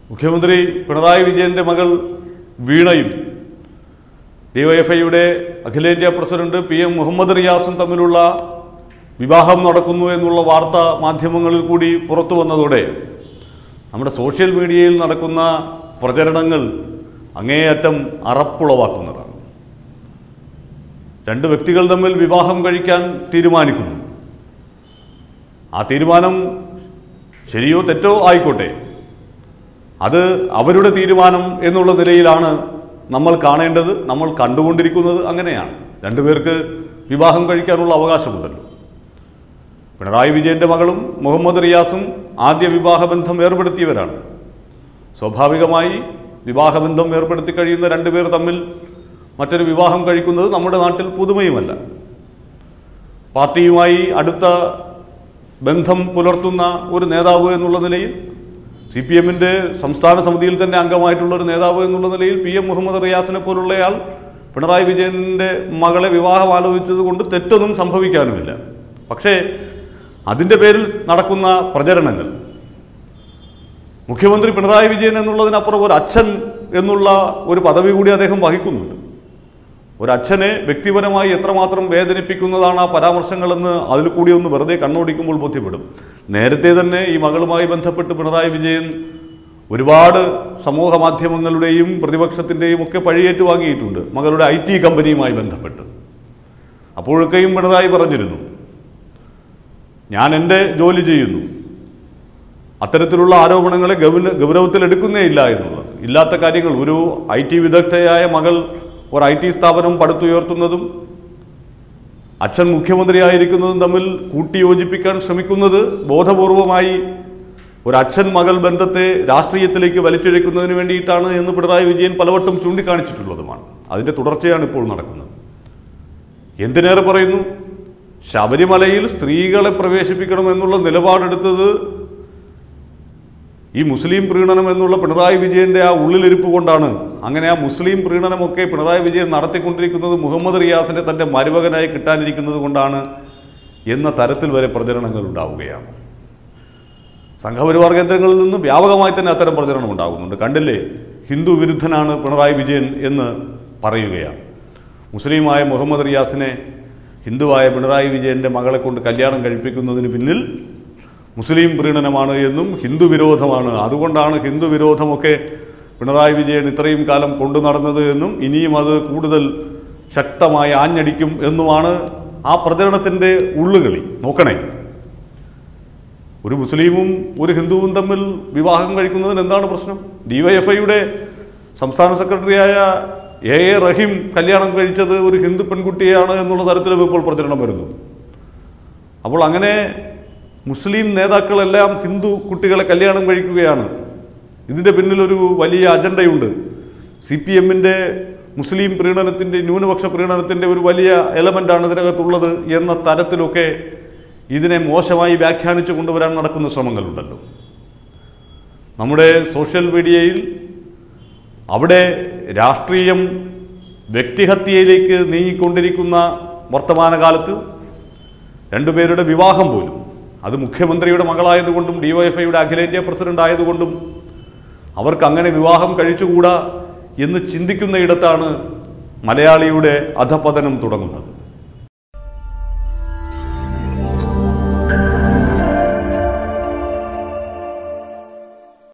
മുഖ്യമന്ത്രി പിണറായി വിജയന്റെ മകൾ വീണയും ഡിവൈഎഫ്ഐയുടെ അഖിലേന്ത്യാ പ്രസിഡന്റ് പി എം മുഹമ്മദ് റിയാസും തമ്മിലുള്ള വിവാഹം നടക്കുന്നു എന്നുള്ള വാർത്ത മാധ്യമങ്ങളിൽ കൂടി പുറത്തു വന്നതോടെ നമ്മുടെ സോഷ്യൽ മീഡിയയിൽ നടക്കുന്ന പ്രചരണങ്ങൾ അങ്ങേയറ്റം അറപ്പുളവാക്കുന്നതാണ് രണ്ട് വ്യക്തികൾ തമ്മിൽ വിവാഹം കഴിക്കാൻ തീരുമാനിക്കുന്നു ആ തീരുമാനം ശരിയോ തെറ്റോ ആയിക്കോട്ടെ അത് അവരുടെ തീരുമാനം എന്നുള്ള നിലയിലാണ് നമ്മൾ കാണേണ്ടത് നമ്മൾ കണ്ടുകൊണ്ടിരിക്കുന്നത് അങ്ങനെയാണ് രണ്ടുപേർക്ക് വിവാഹം കഴിക്കാനുള്ള അവകാശമുണ്ടല്ലോ പിണറായി വിജയന്റെ മകളും മുഹമ്മദ് റിയാസും ആദ്യ വിവാഹബന്ധം ഏർപ്പെടുത്തിയവരാണ് സ്വാഭാവികമായി വിവാഹബന്ധം ഏർപ്പെടുത്തി കഴിയുന്ന രണ്ടുപേർ തമ്മിൽ മറ്റൊരു വിവാഹം കഴിക്കുന്നത് നമ്മുടെ നാട്ടിൽ പുതുമയുമല്ല പാർട്ടിയുമായി അടുത്ത ബന്ധം പുലർത്തുന്ന ഒരു നേതാവ് എന്നുള്ള നിലയിൽ സി പി എമ്മിൻ്റെ സംസ്ഥാന സമിതിയിൽ തന്നെ അംഗമായിട്ടുള്ള ഒരു നേതാവ് എന്നുള്ള നിലയിൽ പി എം മുഹമ്മദ് റിയാസിനെ പോലുള്ളയാൾ പിണറായി വിജയൻ്റെ മകളെ വിവാഹം ആലോചിച്ചത് കൊണ്ട് തെറ്റൊന്നും സംഭവിക്കാനുമില്ല പക്ഷേ അതിൻ്റെ പേരിൽ നടക്കുന്ന പ്രചരണങ്ങൾ മുഖ്യമന്ത്രി പിണറായി വിജയൻ എന്നുള്ളതിനപ്പുറം ഒരു അച്ഛൻ എന്നുള്ള ഒരു പദവി കൂടി അദ്ദേഹം വഹിക്കുന്നുണ്ട് ഒരു അച്ഛനെ വ്യക്തിപരമായി എത്രമാത്രം വേദനിപ്പിക്കുന്നതാണ് ആ പരാമർശങ്ങളെന്ന് അതിൽ കൂടി ഒന്ന് വെറുതെ കണ്ണോടിക്കുമ്പോൾ ബോധ്യപ്പെടും നേരത്തെ തന്നെ ഈ മകളുമായി ബന്ധപ്പെട്ട് പിണറായി വിജയൻ ഒരുപാട് സമൂഹ മാധ്യമങ്ങളുടെയും പ്രതിപക്ഷത്തിൻ്റെയും ഒക്കെ പഴിയേറ്റ് വാങ്ങിയിട്ടുണ്ട് മകളുടെ ഐ ടി കമ്പനിയുമായി ബന്ധപ്പെട്ട് അപ്പോഴൊക്കെയും പിണറായി പറഞ്ഞിരുന്നു ഞാൻ എൻ്റെ ജോലി ചെയ്യുന്നു അത്തരത്തിലുള്ള ആരോപണങ്ങളെ ഗൗന ഗൗരവത്തിലെടുക്കുന്നേ ഇല്ല എന്നുള്ളത് ഇല്ലാത്ത കാര്യങ്ങൾ ഒരു ഐ ടി വിദഗ്ധയായ മകൾ ഒരു ഐ ടി സ്ഥാപനം പടുത്തുയർത്തുന്നതും അച്ഛൻ മുഖ്യമന്ത്രിയായിരിക്കുന്നതും തമ്മിൽ കൂട്ടിയോജിപ്പിക്കാൻ ശ്രമിക്കുന്നത് ബോധപൂർവമായി ഒരു അച്ഛൻ മകൾ ബന്ധത്തെ രാഷ്ട്രീയത്തിലേക്ക് വലിച്ചിഴക്കുന്നതിന് വേണ്ടിയിട്ടാണ് എന്ന് പിണറായി വിജയൻ പലവട്ടം ചൂണ്ടിക്കാണിച്ചിട്ടുള്ളതുമാണ് അതിൻ്റെ തുടർച്ചയാണ് ഇപ്പോൾ നടക്കുന്നത് എന്തിനേറെ പറയുന്നു ശബരിമലയിൽ സ്ത്രീകളെ പ്രവേശിപ്പിക്കണമെന്നുള്ള നിലപാടെടുത്തത് ഈ മുസ്ലിം പ്രീണനം എന്നുള്ള പിണറായി വിജയന്റെ ആ ഉള്ളിലിരിപ്പ് കൊണ്ടാണ് അങ്ങനെ ആ മുസ്ലിം പ്രീണനമൊക്കെ പിണറായി വിജയൻ നടത്തിക്കൊണ്ടിരിക്കുന്നത് മുഹമ്മദ് റിയാസിനെ തന്റെ മരുമകനായി കിട്ടാനിരിക്കുന്നത് കൊണ്ടാണ് എന്ന തരത്തിൽ വരെ പ്രചരണങ്ങൾ ഉണ്ടാവുകയാണ് സംഘപരിവാർ കേന്ദ്രങ്ങളിൽ നിന്ന് വ്യാപകമായി തന്നെ അത്തരം പ്രചരണം ഉണ്ടാകുന്നുണ്ട് കണ്ടില്ലേ ഹിന്ദു വിരുദ്ധനാണ് പിണറായി വിജയൻ എന്ന് പറയുകയാണ് മുസ്ലിമായ മുഹമ്മദ് റിയാസിനെ ഹിന്ദുവായ പിണറായി വിജയന്റെ മകളെ കൊണ്ട് കല്യാണം കഴിപ്പിക്കുന്നതിന് പിന്നിൽ മുസ്ലിം പ്രീണനമാണ് എന്നും ഹിന്ദു വിരോധമാണ് അതുകൊണ്ടാണ് ഹിന്ദു വിരോധമൊക്കെ പിണറായി വിജയൻ ഇത്രയും കാലം കൊണ്ടു നടന്നത് എന്നും ഇനിയും അത് കൂടുതൽ ശക്തമായി ആഞ്ഞടിക്കും എന്നുമാണ് ആ പ്രചരണത്തിൻ്റെ ഉള്ളുകളി നോക്കണേ ഒരു മുസ്ലിമും ഒരു ഹിന്ദുവും തമ്മിൽ വിവാഹം കഴിക്കുന്നതിന് എന്താണ് പ്രശ്നം ഡിവൈഎഫ്ഐയുടെ സംസ്ഥാന സെക്രട്ടറിയായ എ എ റഹീം കല്യാണം കഴിച്ചത് ഒരു ഹിന്ദു പെൺകുട്ടിയാണ് എന്നുള്ള തരത്തിലും ഇപ്പോൾ പ്രചരണം വരുന്നു അപ്പോൾ അങ്ങനെ മുസ്ലിം നേതാക്കളെല്ലാം ഹിന്ദു കുട്ടികളെ കല്യാണം കഴിക്കുകയാണ് ഇതിൻ്റെ പിന്നിലൊരു വലിയ അജണ്ടയുണ്ട് സി പി എമ്മിൻ്റെ മുസ്ലിം പ്രീണനത്തിൻ്റെ ന്യൂനപക്ഷ പ്രീണനത്തിൻ്റെ ഒരു വലിയ എലമെൻ്റാണ് ഇതിനകത്തുള്ളത് എന്ന തരത്തിലൊക്കെ ഇതിനെ മോശമായി വ്യാഖ്യാനിച്ചു കൊണ്ടുവരാൻ നടക്കുന്ന ശ്രമങ്ങളുണ്ടല്ലോ നമ്മുടെ സോഷ്യൽ മീഡിയയിൽ അവിടെ രാഷ്ട്രീയം വ്യക്തിഹത്യയിലേക്ക് നീങ്ങിക്കൊണ്ടിരിക്കുന്ന വർത്തമാനകാലത്ത് രണ്ടുപേരുടെ വിവാഹം പോലും അത് മുഖ്യമന്ത്രിയുടെ മകളായതുകൊണ്ടും ഡിവൈഎഫ്ഐയുടെ അഖിലേന്ത്യാ പ്രസിഡന്റ് ആയതുകൊണ്ടും അവർക്ക് അങ്ങനെ വിവാഹം കഴിച്ചുകൂടാ എന്ന് ചിന്തിക്കുന്ന ഇടത്താണ് മലയാളിയുടെ അധപതനം തുടങ്ങുന്നത്